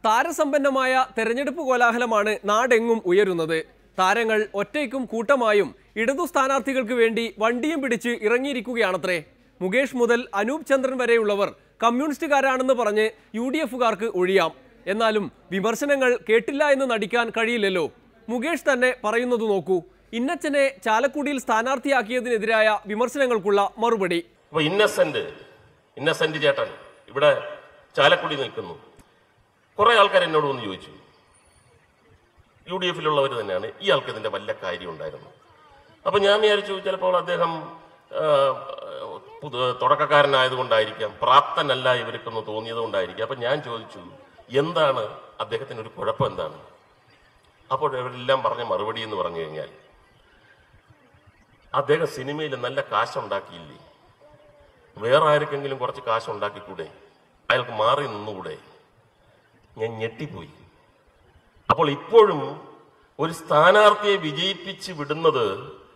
താരസമ്പന്നമായ തെരഞ്ഞെടുപ്പ് കോലാഹലമാണ് നാടെങ്ങും ഉയരുന്നത് താരങ്ങൾ ഒറ്റയ്ക്കും കൂട്ടമായും ഇടതു സ്ഥാനാർത്ഥികൾക്ക് വേണ്ടി വണ്ടിയും പിടിച്ച് ഇറങ്ങിയിരിക്കുകയാണത്രേ മുകേഷ് മുതൽ അനൂപ് ചന്ദ്രൻ വരെയുള്ളവർ കമ്മ്യൂണിസ്റ്റുകാരാണെന്ന് പറഞ്ഞ് യു ഡി എഫുകാർക്ക് ഒഴിയാം എന്നാലും വിമർശനങ്ങൾ കേട്ടില്ല എന്ന് നടിക്കാൻ കഴിയില്ലല്ലോ മുകേഷ് തന്നെ പറയുന്നത് നോക്കൂ ഇന്നച്ചനെ ചാലക്കുടിയിൽ സ്ഥാനാർത്ഥിയാക്കിയതിനെതിരായ വിമർശനങ്ങൾക്കുള്ള മറുപടി അപ്പൊ ഇന്നസെന്റ് ഇന്നസെന്റ് ചേട്ടൻ ഇവിടെ ചാലക്കുടി നിൽക്കുന്നു കുറെ ആൾക്കാർ എന്നോട് വന്ന് ചോദിച്ചു യു ഡി എഫിലുള്ളവർ തന്നെയാണ് ഈ ആൾക്ക് ഇതിന്റെ വല്ല കാര്യം ഉണ്ടായിരുന്നു അപ്പൊ ഞാൻ വിചാരിച്ചു ചിലപ്പോൾ അദ്ദേഹം ആ, പുതു- തുടക്കക്കാരനായതുകൊണ്ടായിരിക്കാം പ്രാപ്തനല്ല ഇവർക്കൊന്ന് തോന്നിയത് കൊണ്ടായിരിക്കാം അപ്പൊ ഞാൻ ചോദിച്ചു എന്താണ് അദ്ദേഹത്തിന് ഒരു കുഴപ്പം എന്താണ് അപ്പോൾ ഇവരെല്ലാം പറഞ്ഞ മറുപടി എന്ന് പറഞ്ഞു കഴിഞ്ഞാൽ അദ്ദേഹം സിനിമയിൽ നല്ല കാശുണ്ടാക്കിയില്ലേ വേറെ ആർക്കെങ്കിലും കുറച്ച് കാശുണ്ടാക്കിക്കൂടെ അയാൾക്ക് മാറി നിന്നുകൂടെ ഞാൻ ഞെട്ടിപ്പോയി അപ്പോൾ ഇപ്പോഴും ഒരു സ്ഥാനാർത്ഥിയെ വിജയിപ്പിച്ച് വിടുന്നത്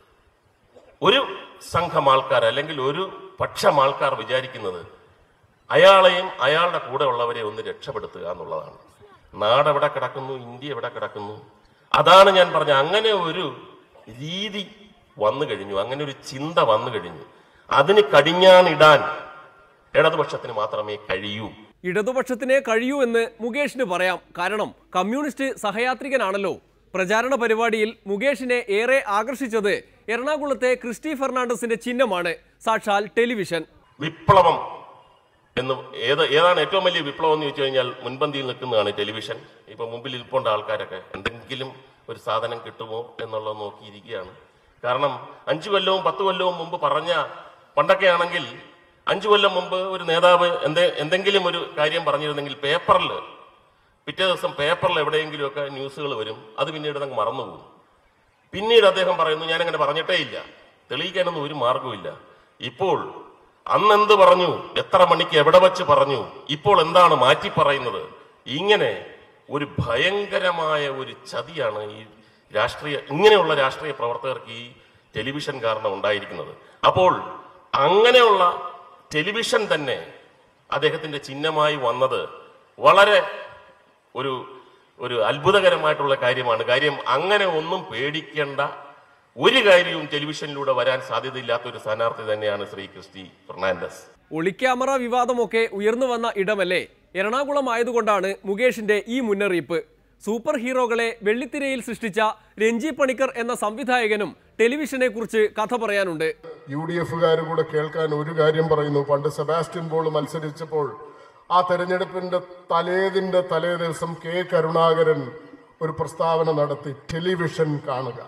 ഒരു സംഘം ആൾക്കാർ അല്ലെങ്കിൽ ഒരു പക്ഷം ആൾക്കാർ വിചാരിക്കുന്നത് അയാളെയും അയാളുടെ കൂടെ ഉള്ളവരെ ഒന്ന് രക്ഷപ്പെടുത്തുക എന്നുള്ളതാണ് നാടെവിടെ കിടക്കുന്നു ഇന്ത്യ എവിടെ കിടക്കുന്നു അതാണ് ഞാൻ പറഞ്ഞ അങ്ങനെ ഒരു രീതി വന്നു കഴിഞ്ഞു അങ്ങനെ ഒരു ചിന്ത വന്നു കഴിഞ്ഞു അതിന് കടിഞ്ഞാണിടാൻ ഇടതുപക്ഷത്തിന് മാത്രമേ കഴിയൂ ഇടതുപക്ഷത്തിനെ കഴിയൂ എന്ന് മുകേഷിന് പറയാം കാരണം കമ്മ്യൂണിസ്റ്റ് സഹയാത്രികനാണല്ലോ പ്രചാരണ പരിപാടിയിൽ മുകേഷിനെ ഏറെ ആകർഷിച്ചത് എറണാകുളത്തെ ക്രിസ്റ്റി ഫെർണാണ്ടസിന്റെ ചിഹ്നമാണ് സാക്ഷാൽ ടെലിവിഷൻ വിപ്ലവം എന്ന് ഏത് ഏതാണ് ഏറ്റവും വലിയ വിപ്ലവം എന്ന് ചോദിച്ചു കഴിഞ്ഞാൽ മുൻപന്തിയിൽ നിൽക്കുന്നതാണ് ടെലിവിഷൻ ഇപ്പൊ മുമ്പിൽ ഇരിപ്പുണ്ട ആൾക്കാരൊക്കെ എന്തെങ്കിലും ഒരു സാധനം കിട്ടുമോ എന്നുള്ളത് നോക്കിയിരിക്കുകയാണ് കാരണം അഞ്ചു കൊല്ലവും പത്ത് കൊല്ലവും മുമ്പ് പറഞ്ഞ പണ്ടൊക്കെ ആണെങ്കിൽ അഞ്ചു കൊല്ലം മുമ്പ് ഒരു നേതാവ് എന്തെ എന്തെങ്കിലും ഒരു കാര്യം പറഞ്ഞിരുന്നെങ്കിൽ പേപ്പറിൽ പിറ്റേ ദിവസം പേപ്പറിൽ എവിടെയെങ്കിലുമൊക്കെ ന്യൂസുകൾ വരും അത് പിന്നീട് അങ്ങ് മറന്നുപോകും പിന്നീട് അദ്ദേഹം പറയുന്നു ഞാൻ അങ്ങനെ പറഞ്ഞിട്ടേ ഇല്ല തെളിയിക്കാനൊന്നും ഒരു മാർഗവുമില്ല ഇപ്പോൾ അന്ന് എന്ത് പറഞ്ഞു എത്ര മണിക്ക് എവിടെ വെച്ച് പറഞ്ഞു ഇപ്പോൾ എന്താണ് മാറ്റി പറയുന്നത് ഇങ്ങനെ ഒരു ഭയങ്കരമായ ഒരു ചതിയാണ് ഈ രാഷ്ട്രീയ ഇങ്ങനെയുള്ള രാഷ്ട്രീയ പ്രവർത്തകർക്ക് ഈ ടെലിവിഷൻ കാരണം ഉണ്ടായിരിക്കുന്നത് അപ്പോൾ അങ്ങനെയുള്ള ടെലിവിഷൻ തന്നെ അദ്ദേഹത്തിന്റെ ചിഹ്നമായി വന്നത് വളരെ ഒരു ഒരു അത്ഭുതകരമായിട്ടുള്ള കാര്യമാണ് കാര്യം അങ്ങനെ ഒന്നും പേടിക്കേണ്ട ഒരു കാര്യവും ടെലിവിഷനിലൂടെ വരാൻ സാധ്യതയില്ലാത്ത ഒരു സ്ഥാനാർത്ഥി തന്നെയാണ് ശ്രീ ക്രിസ്റ്റി ഫെർണാണ്ടസ് ഒളിക്യാമറ വിവാദമൊക്കെ ഉയർന്നു വന്ന ഇടമല്ലേ എറണാകുളം ആയതുകൊണ്ടാണ് മുകേഷിന്റെ ഈ മുന്നറിയിപ്പ് സൂപ്പർ ഹീറോകളെ വെള്ളിത്തിരയിൽ സൃഷ്ടിച്ച രഞ്ജി പണിക്കർ എന്ന സംവിധായകനും ടെലിവിഷനെ കുറിച്ച് കഥ പറയാനുണ്ട് യു ഡി എഫുകാർ കൂടെ കേൾക്കാൻ ഒരു കാര്യം പറയുന്നു പണ്ട് സെബാസ്റ്റ്യൻ പോൾ മത്സരിച്ചപ്പോൾ ആ തെരഞ്ഞെടുപ്പിന്റെ തലേതിന്റെ തലേ ദിവസം കെ കരുണാകരൻ ഒരു പ്രസ്താവന നടത്തി ടെലിവിഷൻ കാണുക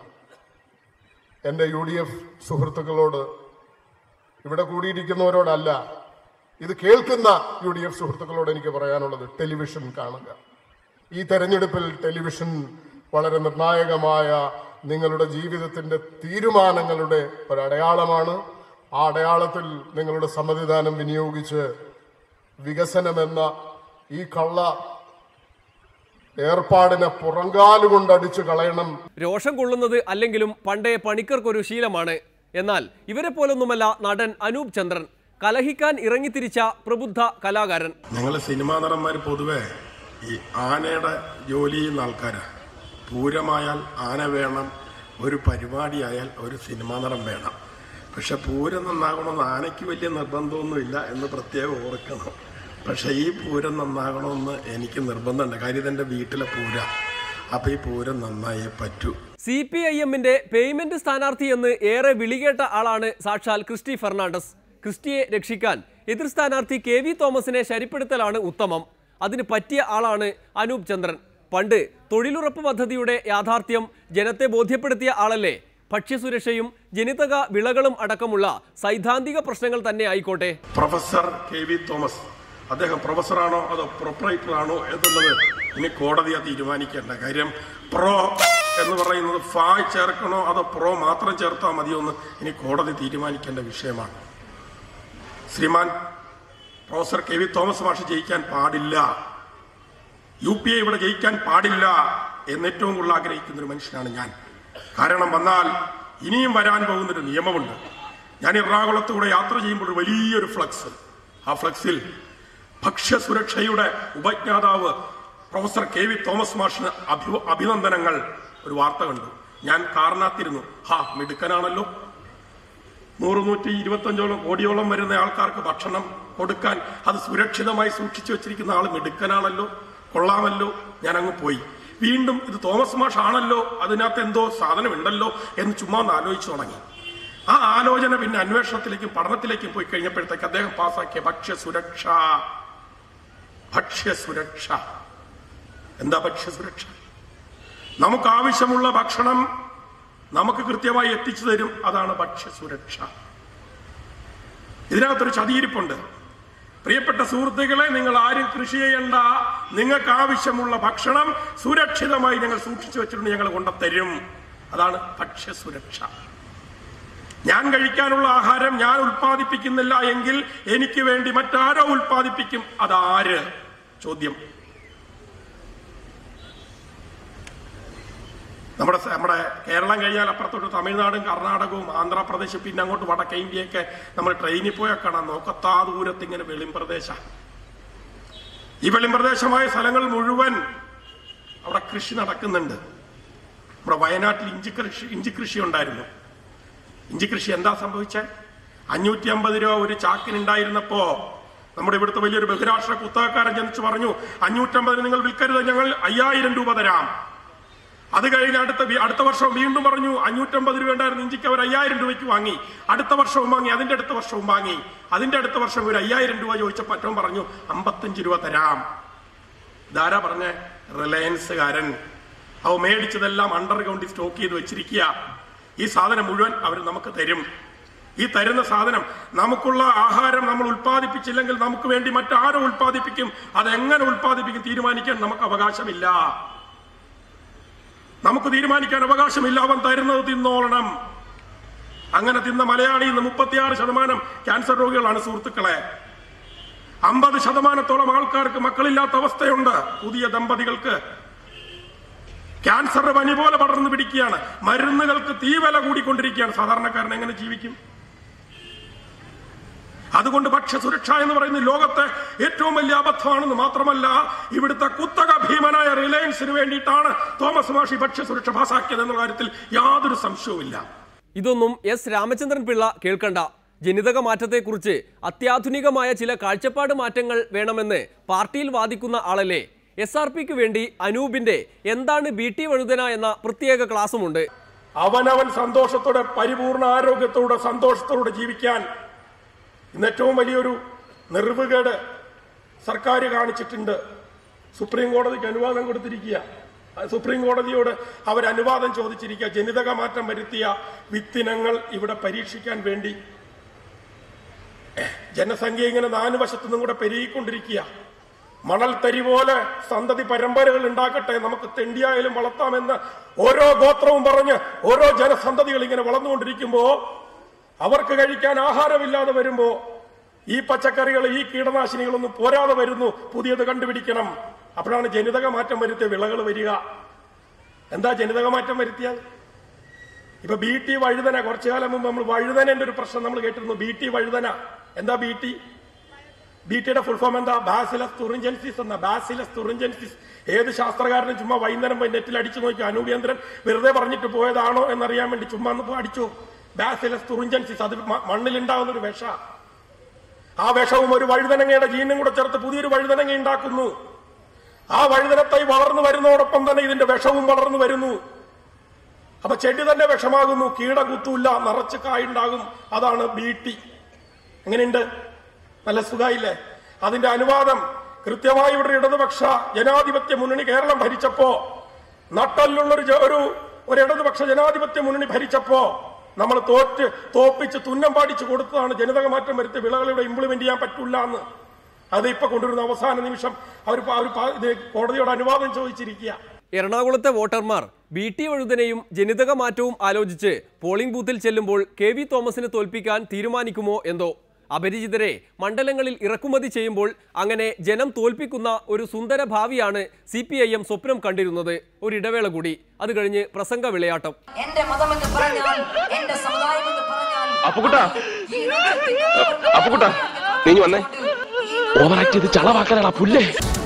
എന്റെ യു ഡി എഫ് സുഹൃത്തുക്കളോട് ഇവിടെ കൂടിയിരിക്കുന്നവരോടല്ല ഇത് കേൾക്കുന്ന യു ഡി എഫ് സുഹൃത്തുക്കളോട് എനിക്ക് പറയാനുള്ളത് ടെലിവിഷൻ കാണുക ഈ തെരഞ്ഞെടുപ്പിൽ ടെലിവിഷൻ വളരെ നിർണായകമായ നിങ്ങളുടെ ജീവിതത്തിന്റെ തീരുമാനങ്ങളുടെ ഒരടയാളമാണ് ആ അടയാളത്തിൽ നിങ്ങളുടെ സമ്മതിദാനം വിനിയോഗിച്ച് വികസനമെന്ന ഈ കള്ള ഏർപ്പാടിനെ പുറങ്കാലുകൊണ്ട് അടിച്ചു കളയണം രോഷം കൊള്ളുന്നത് അല്ലെങ്കിലും പണ്ടേ പണിക്കർക്കൊരു ശീലമാണ് എന്നാൽ ഇവരെ പോലൊന്നുമല്ല നടൻ അനൂപ് ചന്ദ്രൻ കലഹിക്കാൻ ഇറങ്ങിത്തിരിച്ച പ്രബുദ്ധ കലാകാരൻ ഞങ്ങൾ സിനിമാ നടന്മാർ പൊതുവെ ഈ ആനയുടെ ജോലി ചെയ്യുന്ന ആൾക്കാരാ പൂരമായാൽ ആന വേണം ഒരു പരിപാടിയായാൽ ഒരു സിനിമാ നടൻ വേണം പക്ഷെ പൂരം നന്നാകണമെന്ന് ആനയ്ക്ക് വലിയ നിർബന്ധമൊന്നുമില്ല എന്ന് പ്രത്യേകം ഓർക്കണം പക്ഷെ ഈ പൂരം നന്നാകണമെന്ന് എനിക്ക് നിർബന്ധമുണ്ട് കാര്യം ഇതെൻ്റെ വീട്ടിലെ പൂര അപ്പം ഈ പൂരം നന്നായേ പറ്റൂ സി പി ഐ എമ്മിന്റെ പേയ്മെന്റ് സ്ഥാനാർത്ഥി എന്ന് ഏറെ വിളികേട്ട ആളാണ് സാക്ഷാൽ ക്രിസ്റ്റി ഫെർണാണ്ടസ് ക്രിസ്റ്റിയെ രക്ഷിക്കാൻ എതിർ സ്ഥാനാർത്ഥി കെ വി തോമസിനെ ശരിപ്പെടുത്തലാണ് ഉത്തമം അതിന് പറ്റിയ ആളാണ് അനൂപ് ചന്ദ്രൻ പണ്ട് തൊഴിലുറപ്പ് പദ്ധതിയുടെ യാഥാർത്ഥ്യം ജനത്തെ ബോധ്യപ്പെടുത്തിയ ആളല്ലേ ഭക്ഷ്യസുരക്ഷയും ജനിതക വിളകളും അടക്കമുള്ള സൈദ്ധാന്തിക പ്രശ്നങ്ങൾ തന്നെ ആയിക്കോട്ടെ പ്രൊഫസർ കെ വി തോമസ് അദ്ദേഹം പ്രൊഫസറാണോ അതോ പ്രൊപ്പറേറ്റർ ആണോ എന്നുള്ളത് ഇനി കോടതിയാ തീരുമാനിക്കേണ്ട കാര്യം പ്രോ എന്ന് പറയുന്നത് ഫാ ചേർക്കണോ അതോ പ്രോ മാത്രം ചേർത്താൽ മതിയോ എന്ന് ഇനി കോടതി തീരുമാനിക്കേണ്ട വിഷയമാണ് Shriman professor K V Thomas മാഷ് ജയിക്കാൻ പാടില്ല യു പി എ ഇവിടെ ജയിക്കാൻ പാടില്ല എന്ന് ഏറ്റവും കൂടുതൽ ആഗ്രഹിക്കുന്ന ഒരു മനുഷ്യനാണ് ഞാൻ കാരണം വന്നാൽ ഇനിയും വരാൻ പോകുന്നൊരു നിയമമുണ്ട് ഞാൻ എറണാകുളത്തൂടെ യാത്ര ചെയ്യുമ്പോൾ ഒരു വലിയൊരു ഫ്ലക്സ് ആ ഫ്ലക്സിൽ ഭക്ഷ്യസുരക്ഷയുടെ ഉപജ്ഞാതാവ് പ്രൊഫസർ കെ വി തോമസ് മാഷിന് അഭി അഭിനന്ദനങ്ങൾ ഒരു വാർത്ത കണ്ടു ഞാൻ കാരണാത്തിരുന്നു ഹാ മിടുക്കനാണല്ലോ നൂറ് നൂറ്റി ഇരുപത്തഞ്ചോളം കോടിയോളം വരുന്ന ആൾക്കാർക്ക് ഭക്ഷണം കൊടുക്കാൻ അത് സുരക്ഷിതമായി സൂക്ഷിച്ചു വെച്ചിരിക്കുന്ന ആൾ മിടുക്കനാണല്ലോ കൊള്ളാമല്ലോ ഞാൻ അങ്ങ് പോയി വീണ്ടും ഇത് തോമസ് മാഷ് ആണല്ലോ അതിനകത്ത് എന്തോ സാധനമുണ്ടല്ലോ എന്ന് ചുമ്മാ ഒന്ന് ആലോചിച്ചു തുടങ്ങി ആ ആലോചന പിന്നെ അന്വേഷണത്തിലേക്കും പഠനത്തിലേക്കും പോയി കഴിഞ്ഞപ്പോഴത്തേക്ക് അദ്ദേഹം പാസാക്കിയ ഭക്ഷ്യസുരക്ഷ ഭക്ഷ്യസുരക്ഷ എന്താ ഭക്ഷ്യസുരക്ഷ നമുക്ക് ആവശ്യമുള്ള ഭക്ഷണം നമുക്ക് കൃത്യമായി എത്തിച്ചു തരും അതാണ് ഭക്ഷ്യസുരക്ഷ ഇതിനകത്തൊരു ചതിയിരിപ്പുണ്ട് പ്രിയപ്പെട്ട സുഹൃത്തുക്കളെ നിങ്ങൾ ആരും കൃഷി ചെയ്യണ്ട നിങ്ങൾക്ക് ആവശ്യമുള്ള ഭക്ഷണം സുരക്ഷിതമായി ഞങ്ങൾ സൂക്ഷിച്ചു വെച്ചിട്ടുണ്ട് ഞങ്ങൾ കൊണ്ടുതരും അതാണ് ഭക്ഷ്യസുരക്ഷ ഞാൻ കഴിക്കാനുള്ള ആഹാരം ഞാൻ ഉൽപ്പാദിപ്പിക്കുന്നില്ല എങ്കിൽ എനിക്ക് വേണ്ടി മറ്റാരോ ഉൽപ്പാദിപ്പിക്കും അതാര് ചോദ്യം നമ്മുടെ സ- നമ്മുടെ കേരളം കഴിഞ്ഞാൽ അപ്പുറത്തോട്ട് തമിഴ്നാടും കർണാടകവും ആന്ധ്രാപ്രദേശ് പിന്നെ അങ്ങോട്ട് വടക്കേ ഇന്ത്യയൊക്കെ നമ്മൾ ട്രെയിനിൽ പോയാൽ കാണാം നോക്കത്താ ദൂരത്ത് ഇങ്ങനെ വെളിമ്പ്രദേശ ഈ വെളിമ്പ്രദേശമായ സ്ഥലങ്ങൾ മുഴുവൻ അവിടെ കൃഷി നടക്കുന്നുണ്ട് നമ്മുടെ വയനാട്ടിൽ ഇഞ്ചി കൃഷി ഇഞ്ചി കൃഷി ഉണ്ടായിരുന്നു ഇഞ്ചി കൃഷി എന്താ സംഭവിച്ചേ അഞ്ഞൂറ്റി അമ്പത് രൂപ ഒരു ചാക്കിനുണ്ടായിരുന്നപ്പോ നമ്മുടെ ഇവിടുത്തെ വലിയൊരു ബഹുരാഷ്ട്ര കുത്തകക്കാരൻ ജനിച്ചു പറഞ്ഞു അഞ്ഞൂറ്റമ്പതിന് നിങ്ങൾ വിൽക്കരുത് ഞങ്ങൾ അയ്യായിരം രൂപ തരാം അത് കഴിഞ്ഞ് അടുത്ത വി- അടുത്ത വർഷം വീണ്ടും പറഞ്ഞു അഞ്ഞൂറ്റമ്പത് രൂപ ഉണ്ടായിരുന്ന ഇഞ്ചിക്ക് അവർ അയ്യായിരം രൂപയ്ക്ക് വാങ്ങി അടുത്ത വർഷവും വാങ്ങി അതിന്റെ അടുത്ത വർഷവും വാങ്ങി അതിന്റെ അടുത്ത വർഷം ഒരു അയ്യായിരം രൂപ ചോദിച്ചപ്പോൾ ഏറ്റവും പറഞ്ഞു അമ്പത്തഞ്ച് രൂപ തരാം ഇതാരാ പറഞ്ഞ റിലയൻസുകാരൻ അവ മേടിച്ചതെല്ലാം അണ്ടർഗ്രൗണ്ടിൽ സ്റ്റോക്ക് ചെയ്ത് വെച്ചിരിക്കുക ഈ സാധനം മുഴുവൻ അവർ നമുക്ക് തരും ഈ തരുന്ന സാധനം നമുക്കുള്ള ആഹാരം നമ്മൾ ഉൽപ്പാദിപ്പിച്ചില്ലെങ്കിൽ നമുക്ക് വേണ്ടി മറ്റാരോ ഉൽപ്പാദിപ്പിക്കും അതെങ്ങനെ ഉൽപ്പാദിപ്പിക്കും തീരുമാനിക്കാൻ നമുക്ക് അവകാശമില്ല നമുക്ക് തീരുമാനിക്കാൻ അവകാശമില്ല അവൻ തരുന്നത് തിന്നോളണം അങ്ങനെ തിന്ന മലയാളി ഇന്ന് മുപ്പത്തിയാറ് ശതമാനം ക്യാൻസർ രോഗികളാണ് സുഹൃത്തുക്കളെ അമ്പത് ശതമാനത്തോളം ആൾക്കാർക്ക് മക്കളില്ലാത്ത അവസ്ഥയുണ്ട് പുതിയ ദമ്പതികൾക്ക് ക്യാൻസർ പനി പോലെ പടർന്നു പിടിക്കുകയാണ് മരുന്നുകൾക്ക് തീവല കൂടിക്കൊണ്ടിരിക്കുകയാണ് സാധാരണക്കാരൻ എങ്ങനെ ജീവിക്കും അതുകൊണ്ട് ഭക്ഷ്യസുരക്ഷ എന്ന് പറയുന്നത് ലോകത്തെ ഏറ്റവും വലിയ അബദ്ധമാണെന്ന് മാത്രമല്ല ഇവിടുത്തെ കുത്തക ഭീമനായ റിലയൻസിന് വേണ്ടിയിട്ടാണ് തോമസ് മാഷി ഭക്ഷ്യസുരക്ഷ പാസാക്കിയത് എന്നുള്ള കാര്യത്തിൽ യാതൊരു സംശയവുമില്ല ഇതൊന്നും എസ് രാമചന്ദ്രൻ പിള്ള കേൾക്കണ്ട ജനിതക മാറ്റത്തെക്കുറിച്ച് അത്യാധുനികമായ ചില കാഴ്ചപ്പാട് മാറ്റങ്ങൾ വേണമെന്ന് പാർട്ടിയിൽ വാദിക്കുന്ന ആളല്ലേ എസ് ആർ പിക്ക് വേണ്ടി അനൂപിന്റെ എന്താണ് ബി ടി വഴുതന എന്ന പ്രത്യേക ക്ലാസ്സുമുണ്ട് അവനവൻ സന്തോഷത്തോടെ പരിപൂർണ ആരോഗ്യത്തോടെ സന്തോഷത്തോടെ ജീവിക്കാൻ ഇന്ന് ഏറ്റവും വലിയൊരു നിർവുകേട് സർക്കാർ കാണിച്ചിട്ടുണ്ട് സുപ്രീം കോടതിക്ക് അനുവാദം കൊടുത്തിരിക്കുക ആ സുപ്രീം കോടതിയോട് അവർ അനുവാദം ചോദിച്ചിരിക്കുക ജനിതക മാറ്റം വരുത്തിയ വിത്തിനങ്ങൾ ഇവിടെ പരീക്ഷിക്കാൻ വേണ്ടി ജനസംഖ്യ ഇങ്ങനെ നാല് വശത്തു നിന്നും കൂടെ പെരുകിക്കൊണ്ടിരിക്കുക മണൽ തരി പോലെ സന്തതി പരമ്പരകൾ ഉണ്ടാക്കട്ടെ നമുക്ക് തെണ്ടിയായാലും വളർത്താമെന്ന് ഓരോ ഗോത്രവും പറഞ്ഞ് ഓരോ ജനസന്തതികൾ ഇങ്ങനെ വളർന്നുകൊണ്ടിരിക്കുമ്പോ അവർക്ക് കഴിക്കാൻ ആഹാരമില്ലാതെ വരുമ്പോ ഈ പച്ചക്കറികൾ ഈ കീടനാശിനികളൊന്നും പോരാതെ വരുന്നു പുതിയത് കണ്ടുപിടിക്കണം അപ്പോഴാണ് ജനിതക മാറ്റം വരുത്തിയ വിളകൾ വരിക എന്താ ജനിതക മാറ്റം വരുത്തിയാൽ ഇപ്പൊ ബി ടി വഴുതന കുറച്ചു കാലം മുമ്പ് നമ്മൾ വഴുതനന്റെ ഒരു പ്രശ്നം നമ്മൾ കേട്ടിരുന്നു ബി ടി വഴുതന എന്താ ബി ടി ബി ടിയുടെ ഫുൾ ഫോം എന്താ ബാസിലസ് തുറിഞ്ചൻസിസ് എന്ന ബാസിലസ് തുറിഞ്ചൻസിസ് ഏത് ശാസ്ത്രകാരനും ചുമ്മാ വൈകുന്നേരം പോയി നെറ്റിൽ അടിച്ചു നോക്കി അനൂപേന്ദ്രൻ വെറുതെ പറഞ്ഞിട്ട് പോയതാണോ എന്നറിയാൻ വേണ്ടി ചുമ്മാ ഒന്ന് പോയി അടിച്ചു ബാസിലസ് തുറിഞ്ചൻസിസ് അത് മ- മണ്ണിലുണ്ടാകുന്ന ഒരു വിഷ ആ വിഷവും ഒരു വഴുതനങ്ങയുടെ ജീനും കൂടെ ചേർത്ത് പുതിയൊരു വഴുതനങ്ങ ഉണ്ടാക്കുന്നു ആ വഴുതനത്തൈ വളർന്നു വരുന്നതോടൊപ്പം തന്നെ ഇതിന്റെ വിഷവും വളർന്നു വരുന്നു അപ്പൊ ചെടി തന്നെ വിഷമാകുന്നു കീട കുത്തൂല്ല നിറച്ച് കായുണ്ടാകും അതാണ് ബീട്ടി എങ്ങനെയുണ്ട് നല്ല സുഖായില്ലേ അതിന്റെ അനുവാദം കൃത്യമായി ഇവിടെ ഇടതുപക്ഷ ജനാധിപത്യ മുന്നണി കേരളം ഭരിച്ചപ്പോ നട്ടലുള്ള ഒരു ജ- ഒരു ഒരു ഇടതുപക്ഷ ജനാധിപത്യ മുന്നണി ഭരിച്ചപ്പോ നമ്മൾ തോറ്റ് തോപ്പിച്ച് തുന്നം പാടിച്ചു കൊടുത്തതാണ് ജനിതക മാറ്റം വരുത്തിയ വിളകൾ ഇവിടെ ഇംപ്ലിമെന്റ് ചെയ്യാൻ പറ്റില്ല എന്ന് അത് ഇപ്പൊ കൊണ്ടുവരുന്ന അവസാന നിമിഷം അവർ അവർ ഇത് കോടതിയോട് അനുവാദം ചോദിച്ചിരിക്കുക എറണാകുളത്തെ വോട്ടർമാർ ബി ടി വഴുതനയും ജനിതക മാറ്റവും ആലോചിച്ച് പോളിംഗ് ബൂത്തിൽ ചെല്ലുമ്പോൾ കെ വി തോമസിനെ തോൽപ്പിക്കാൻ തീരുമാനിക്കുമോ എന്തോ അപരിചിതരെ മണ്ഡലങ്ങളിൽ ഇറക്കുമതി ചെയ്യുമ്പോൾ അങ്ങനെ ജനം തോൽപ്പിക്കുന്ന ഒരു സുന്ദര ഭാവിയാണ് സി പി ഐ എം സ്വപ്നം കണ്ടിരുന്നത് ഒരിടവേള കൂടി അത് കഴിഞ്ഞ് പ്രസംഗ വിളയാട്ടം എന്റെ മതമെന്ന് പറഞ്ഞാൽ എന്റെ സമുദായം എന്ന് പറഞ്ഞാൽ അപ്പുകുട്ടാ. ഈ രാജ്യത്തിന്റെ അപ്പുകുട്ടാ, നീ ഇങ്ങ് വന്നേ. ഓവറാക്ട് ചെയ്ത് ചളവാക്കാനാണ് പുല്ലേ